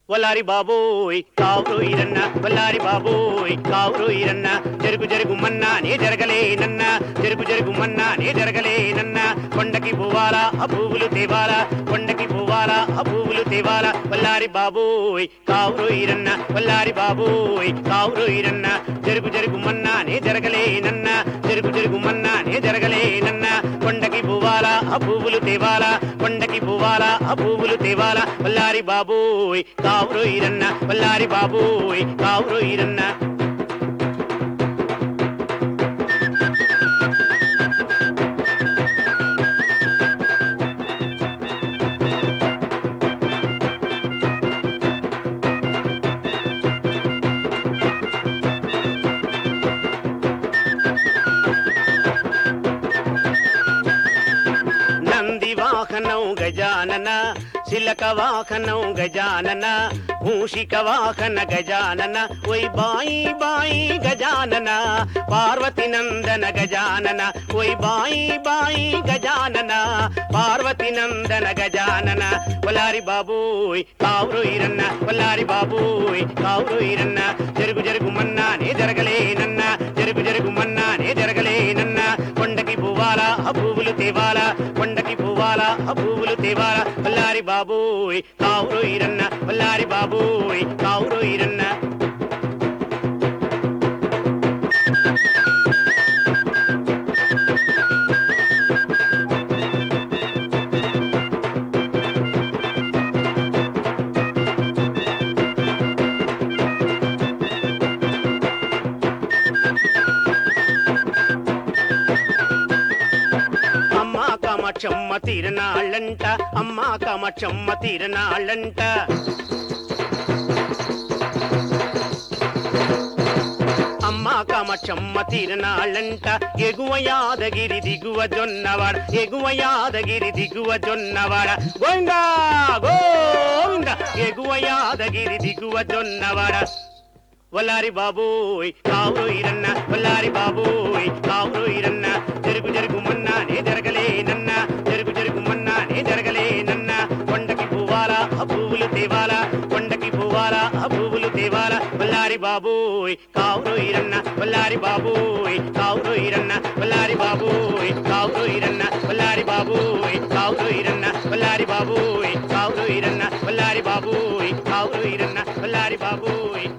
వల్లారి బాబోయ్ కావురు ఈరన్న వల్లారి బాబోయ్ కావురు ఈరన్న జరుగు జరుగు మన్నా నే జరగలేనన్న జరుగు జరుగు మన్నా నే జరగలేనన్న కొండకి పోవాలా ఆ పువ్వులు తేవాలా కొండకి పోవాలా ఆ పువ్వులు తేవాలా వల్లారి బాబోయ్ కావురు ఈరన్న వల్లారి బాబోయ్ కావురు ఈరన్న జరుగు జరుగు మన్నా నే జరగలేనన్న జరుగు జరుగు మన్నా నే జరగలేనన్న కొండకి పోవాలా ఆ పువ్వులు తేవాలా కొండకి పోవాలా ఆ పువ్వులు తేవాలా వల్లారి బాబోయ్ కావురు ఈరన్న వల్లారి బాబోయ్ కావురు ఈరన్న నంది వాహనం గజానన శిలక వాహనం గజానన మూషిక వాహన గజానన ఒయ్ బాయి బాయి గజానన పార్వతి నందన గజానన ఒయ్ బాయి బాయి గజానన పార్వతి నందన గజానన వలారి బాబోయ్ కావురు ఈరన్న వల్లారి బాబోయ్ కావురు ఈరన్న జరుగు జరుగు మన్నా నే జరగలేనన్న జరుగు జరుగు మన్నా నే జరగలేనన్న కొండకి పువ్వాలా ఆ పువ్వులు తేవాలా కొండకి పువ్వాలా ఆ పువ్వులు తేవాలా వల్లారి బాబోయ్ కావురు ఈరన్న వల్లారి బాబోయ్ కావురు ఈరన్న అమ్మా కామాక్షమ్మ తీరనాళ్ళంట అమ్మా కామాక్షమ్మ తీరనాళ్ళంట అమ్మా కామాక్షమ్మ తీరనాళ్ళంట ఎగువ యాదగిరి దిగువ జొన్నవాడ ఎగువ యాదగిరి దిగువ జొన్నవాడ గోవిందా గోవింద ఎగువ యాదగిరి దిగువ జొన్నవాడ వల్లారి బాబోయ్ కావురు ఈరన్న వల్లారి బాబోయ్ కావురు ఈరన్న జరుగు జరుగు మన్నా నే జరగలేనన్న జరుగు జరుగు మన్నా నే జరగలేనన్న కొండకి పువ్వాలా ఆ పువ్వులు తేవాలా కొండకి పువ్వాలా ఆ పువ్వులు తేవాలా వల్లారి బాబోయ్ కావురు ఈరన్న వల్లారి బాబోయ్ కావురు ఈరన్న వల్లారి బాబోయ్ కావురు ఈరన్న వల్లారి బాబోయ్ కావురు ఈరన్న వల్లారి బాబోయ్ కావురు ఈరన్న వల్లారి బాబోయ్ కావురు ఈరన్న వల్లారి బాబోయ్